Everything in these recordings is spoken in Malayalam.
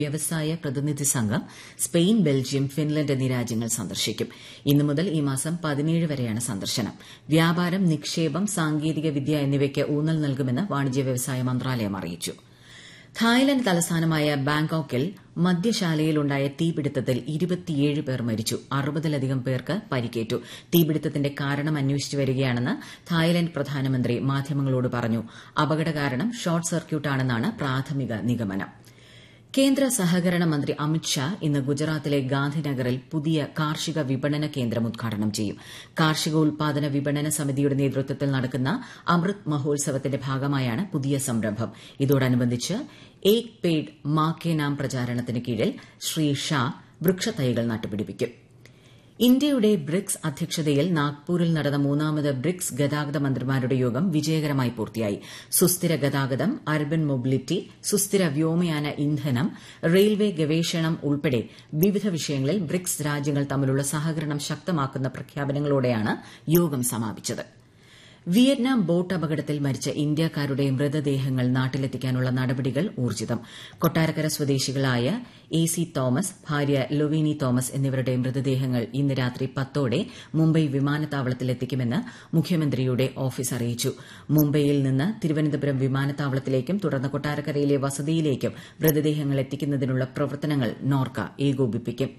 വ്യവസായ പ്രതിനിധി സംഘം സ്പെയിൻ ബെൽജിയം ഫിൻലൻഡ് എന്നീ രാജ്യങ്ങൾ സന്ദർശിക്കും ഇന്നു മുതൽ ഈ മാസം പതിനേഴ് വരെയാണ് സന്ദർശനം വ്യാപാരം നിക്ഷേപം സാങ്കേതിക വിദ്യ എന്നിവയ്ക്ക് ഊന്നൽ നൽകുമെന്ന് വാണിജ്യ വ്യവസായ മന്ത്രാലയം അറിയിച്ചു തായ്ലന്റ് തലസ്ഥാനമായ ബാങ്കോക്കിൽ മദ്യശാലയിലുണ്ടായ തീപിടുത്തത്തിൽ ഇരുപത്തിയേഴ് പേർ മരിച്ചു അറുപതിലധികം പേർക്ക് പരിക്കേറ്റു തീപിടുത്തത്തിന്റെ കാരണം അന്വേഷിച്ചു വരികയാണെന്ന് തായ്ലന്റ് പ്രധാനമന്ത്രി മാധ്യമങ്ങളോട് പറഞ്ഞു അപകട കാരണം ഷോർട്ട് സർക്യൂട്ടാണെന്നാണ് പ്രാഥമിക നിഗമനം കേന്ദ്ര സഹകരണ മന്ത്രി അമിത് ഷാ ഇന്ന് ഗുജറാത്തിലെ ഗാന്ധിനഗറിൽ പുതിയ കാർഷിക വിപണന കേന്ദ്രം ഉദ്ഘാടനം ചെയ്യും കാർഷിക ഉൽപാദന വിപണന സമിതിയുടെ നേതൃത്വത്തിൽ നടക്കുന്ന അമൃത് മഹോത്സവത്തിന്റെ ഭാഗമായാണ് പുതിയ സംരംഭം ഇതോടനുബന്ധിച്ച് ഏക് പേഡ് മാ കെ നാം പ്രചാരണത്തിന് കീഴിൽ ശ്രീ ഷാ വൃക്ഷത്തൈകൾ നട്ടുപിടിപ്പിക്കും ഇന്ത്യയുടെ ബ്രിക്സ് അധ്യക്ഷതയിൽ നാഗ്പൂരിൽ നടന്ന മൂന്നാമത് ബ്രിക്സ് ഗതാഗത മന്ത്രിമാരുടെ യോഗം വിജയകരമായി പൂർത്തിയായി സുസ്ഥിര ഗതാഗതം അർബൻ മൊബിലിറ്റി സുസ്ഥിര വ്യോമയാന ഇന്ധനം റെയിൽവേ ഗവേഷണം ഉൾപ്പെടെ വിവിധ വിഷയങ്ങളിൽ ബ്രിക്സ് രാജ്യങ്ങൾ തമ്മിലുള്ള സഹകരണം ശക്തമാക്കുന്ന പ്രഖ്യാപനങ്ങളോടെയാണ് യോഗം സമാപിച്ചത് വിയറ്റ്നാം ബോട്ട് അപകടത്തിൽ മരിച്ച ഇന്ത്യക്കാരുടെ മൃതദേഹങ്ങൾ നാട്ടിലെത്തിക്കാനുള്ള നടപടികൾ ഊർജിതം കൊട്ടാരക്കര സ്വദേശികളായ എ സി തോമസ് ഭാര്യ ലൊവീനി തോമസ് എന്നിവരുടെ മൃതദേഹങ്ങൾ ഇന്ന് രാത്രി പത്തോടെ മുംബൈ വിമാനത്താവളത്തിലെത്തിക്കുമെന്ന് മുഖ്യമന്ത്രിയുടെ ഓഫീസ് അറിയിച്ചു മുംബൈയിൽ നിന്ന് തിരുവനന്തപുരം വിമാനത്താവളത്തിലേക്കും തുടർന്ന് കൊട്ടാരക്കരയിലെ വസതിയിലേക്കും മൃതദേഹങ്ങൾ എത്തിക്കുന്നതിനുള്ള പ്രവർത്തനങ്ങൾ നോർക്ക ഏകോപിപ്പിക്കും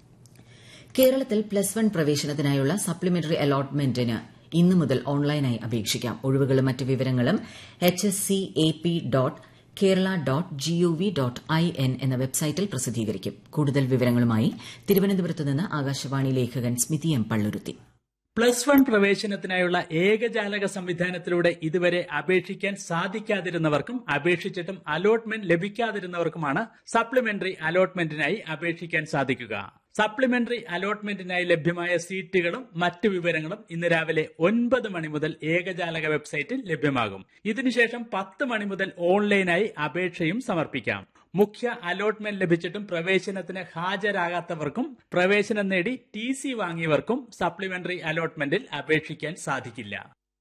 കേരളത്തിൽ പ്ലസ് വൺ പ്രവേശനത്തിനായുള്ള സപ്ലിമെന്ററി അലോട്ട്മെന്റിന് ഇന്നു മുതൽ ഓൺലൈനായി അപേക്ഷിക്കാം ഒഴിവുകളും മറ്റ് വിവരങ്ങളും H S C A P dot Kerala dot G O V dot I വെബ്സൈറ്റിൽ പ്രസിദ്ധീകരിക്കും കൂടുതൽ വിവരങ്ങളുമായി തിരുവനന്തപുരത്ത് നിന്ന് ആകാശവാണി ലേഖകൻ Smithi M Palluruthy plus one പ്രവേശനത്തിനായുള്ള ഏകജാലക സംവിധാനത്തിലൂടെ ഇതുവരെ അപേക്ഷിക്കാൻ സാധിക്കാതിരുന്നവർക്കും അപേക്ഷിച്ചിട്ടും അലോട്ട്മെന്റ് ലഭിക്കാതിരുന്നവർക്കുമാണ് സപ്ലിമെന്ററി അലോട്ട്മെന്റിനായി അപേക്ഷിക്കാൻ സാധിക്കുക സപ്ലിമെന്ററി അലോട്ട്മെന്റിനായി ലഭ്യമായ സീറ്റുകളും മറ്റു വിവരങ്ങളും ഇന്ന് രാവിലെ ഒൻപത് മണി മുതൽ ഏകജാലക വെബ്സൈറ്റിൽ ലഭ്യമാകും ഇതിനുശേഷം പത്ത് മണി മുതൽ ഓൺലൈനായി അപേക്ഷയും സമർപ്പിക്കാം മുഖ്യ അലോട്ട്മെന്റ് ലഭിച്ചിട്ടും പ്രവേശനത്തിന് ഹാജരാകാത്തവർക്കും പ്രവേശനം നേടി ടി സി വാങ്ങിയവർക്കും സപ്ലിമെന്ററി അലോട്ട്മെന്റിൽ അപേക്ഷിക്കാൻ സാധിക്കില്ല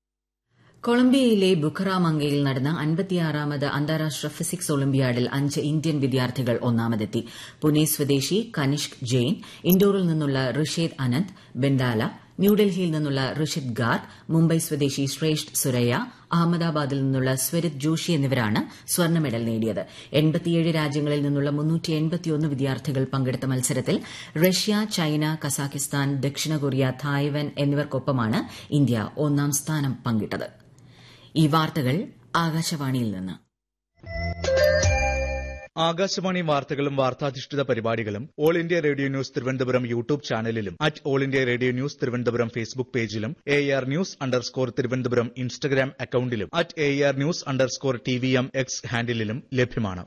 കൊളംബിയയിലെ ബുഖറാമംഗയിൽ നടന്ന അൻപത്തിയാറാമത് അന്താരാഷ്ട്ര ഫിസിക്സ് ഒളിമ്പ്യാഡിൽ അഞ്ച് ഇന്ത്യൻ വിദ്യാർത്ഥികൾ ഒന്നാമതെത്തി പുനെ സ്വദേശി കനിഷ്ക് ജെയിൻ ഇൻഡോറിൽ നിന്നുള്ള ഋഷേദ് അനന്ത് ബെൻഡാല ന്യൂഡൽഹിയിൽ നിന്നുള്ള ഋഷിത് ഗാർഗ് മുംബൈ സ്വദേശി ശ്രേഷ്ഠ് സുരയ്യ അഹമ്മദാബാദിൽ നിന്നുള്ള സ്വരിത് ജോഷി എന്നിവരാണ് സ്വർണ്ണ മെഡൽ നേടിയത് എൺപത്തിയേഴ് രാജ്യങ്ങളിൽ നിന്നുള്ള വിദ്യാർത്ഥികൾ പങ്കെടുത്ത മത്സരത്തിൽ റഷ്യ ചൈന കസാഖിസ്ഥാൻ ദക്ഷിണ കൊറിയ തായ്വാൻ എന്നിവർക്കൊപ്പമാണ് ഇന്ത്യ ഒന്നാം സ്ഥാനം പങ്കിട്ടത് ഈ വാർത്തകൾ ആകാശവാണിയിൽ നിന്ന് ആകാശവാണി വാർത്തകളും വാർത്താധിഷ്ഠിത പരിപാടികളും all India radio news Thiruvananthapuram YouTube ചാനലിലും at all India radio news Thiruvananthapuram Facebook പേജിലും A R news underscore Thiruvananthapuram Instagram അക്കൌണ്ടിലും at A R news underscore T V M X ഹാൻഡിലും ലഭ്യമാണ്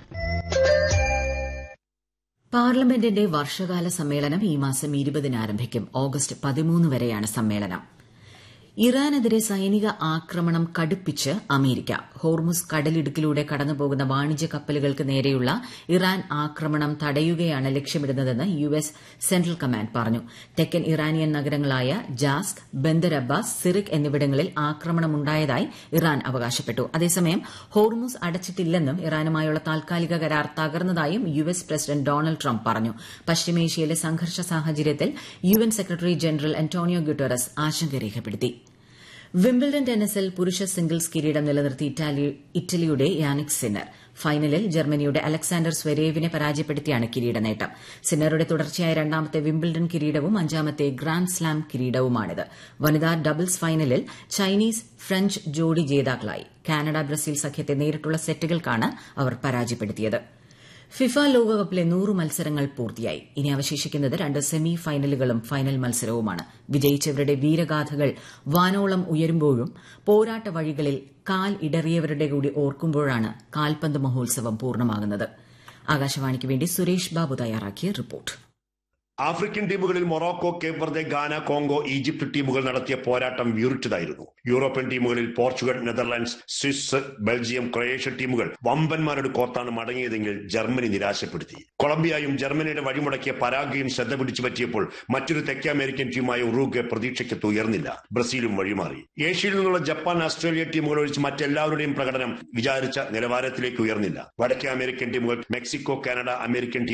പാർലമെന്റിന്റെ വർഷകാല സമ്മേളനം ഈ മാസം ഇരുപതിന് ആരംഭിക്കും ഓഗസ്റ്റ് പതിമൂന്ന് വരെയാണ് സമ്മേളനം ഇറാനെതിരെ സൈനിക ആക്രമണം കടുപ്പിച്ച് അമേരിക്ക ഹോർമുസ് കടലിടുക്കിലൂടെ കടന്നുപോകുന്ന വാണിജ്യ കപ്പലുകൾക്ക് നേരെയുള്ള ഇറാൻ ആക്രമണം തടയുകയാണ് ലക്ഷ്യമിടുന്നതെന്ന് യു എസ് സെൻട്രൽ കമാൻഡ് പറഞ്ഞു തെക്കൻ ഇറാനിയൻ നഗരങ്ങളായ ജാസ്ക് ബന്ദർ അബ്ബാസ് സിറിക് എന്നിവിടങ്ങളിൽ ആക്രമണമുണ്ടായതായി ഇറാൻ അവകാശപ്പെട്ടു അതേസമയം ഹോർമുസ് അടച്ചിട്ടില്ലെന്നും ഇറാനുമായുള്ള താൽക്കാലിക കരാർ തകർന്നതായും U S president Donald Trump പറഞ്ഞു പശ്ചിമേഷ്യയിലെ സംഘർഷ സാഹചര്യത്തിൽ U N secretary general Antonio Guterres ആശങ്ക രേഖപ്പെടുത്തി വിംബിൾഡൺ ടെന്നീസിൽ പുരുഷ സിംഗിൾസ് കിരീടം നിലനിർത്തി ഇറ്റലിയുടെ യാനിക് സിന്നർ ഫൈനലിൽ ജർമ്മനിയുടെ അലക്സാണ്ടർ സ്വരേവിനെ പരാജയപ്പെടുത്തിയാണ് കിരീട നേട്ടം സിന്നറുടെ തുടർച്ചയായ രണ്ടാമത്തെ വിംബിൾഡൺ കിരീടവും അഞ്ചാമത്തെ ഗ്രാൻഡ് സ്ലാം കിരീടവുമാണിത് വനിതാ ഡബിൾസ് ഫൈനലിൽ ചൈനീസ് ഫ്രഞ്ച് ജോഡി ജേതാക്കളായി കാനഡ ബ്രസീൽ സഖ്യത്തെ നേരിട്ടുള്ള സെറ്റുകൾക്കാണ് അവർ പരാജയപ്പെടുത്തിയത് ഫിഫ ലോകകപ്പിലെ നൂറ് മത്സരങ്ങൾ പൂർത്തിയായി ഇനി അവശേഷിക്കുന്നത് രണ്ട് സെമി ഫൈനലുകളും ഫൈനൽ മത്സരവുമാണ് വിജയിച്ചവരുടെ വീരഗാഥകൾ വാനോളം ഉയരുമ്പോഴും പോരാട്ട വഴികളിൽ കാൽ ഇടറിയവരുടെ കൂടി ഓർക്കുമ്പോഴാണ് കാൽപന്ത് മഹോത്സവം പൂർണ്ണമാകുന്നത് ആകാശവാണിക്ക് വേണ്ടി സുരേഷ് ബാബു തയ്യാറാക്കിയ റിപ്പോർട്ട് ആഫ്രിക്കൻ ടീമുകളിൽ Morocco Cape Verde Ghana Congo Egypt ടീമുകൾ നടത്തിയ പോരാട്ടം വീറിട്ടതായിരുന്നു യൂറോപ്യൻ ടീമുകളിൽ Portugal Netherlands Swiss Belgium Croatia ടീമുകൾ വമ്പന്മാരുടെ കോർത്താണ് മടങ്ങിയതെങ്കിൽ ജർമ്മനി നിരാശപ്പെടുത്തി കൊളംബിയയും ജർമ്മനിയുടെ വഴിമുടക്കിയ പരാഗ്വയും ശ്രദ്ധ പിടിച്ചു പറ്റിയപ്പോൾ മറ്റൊരു തെക്കേ അമേരിക്കൻ ടീമായ ഉറുഗ്വെ പ്രതീക്ഷയ്ക്ക് ഉയർന്നില്ല ബ്രസീലും വഴിമാറി ഏഷ്യയിൽ നിന്നുള്ള ജപ്പാൻ ഓസ്ട്രേലിയ ടീമുകൾ ഒഴിച്ച് മറ്റെല്ലാവരുടെയും പ്രകടനം വിചാരിച്ച നിലവാരത്തിലേക്ക് ഉയർന്നില്ല വടക്കേ അമേരിക്കൻ ടീമുകൾ മെക്സിക്കോ കാനഡ അമേരിക്കൻ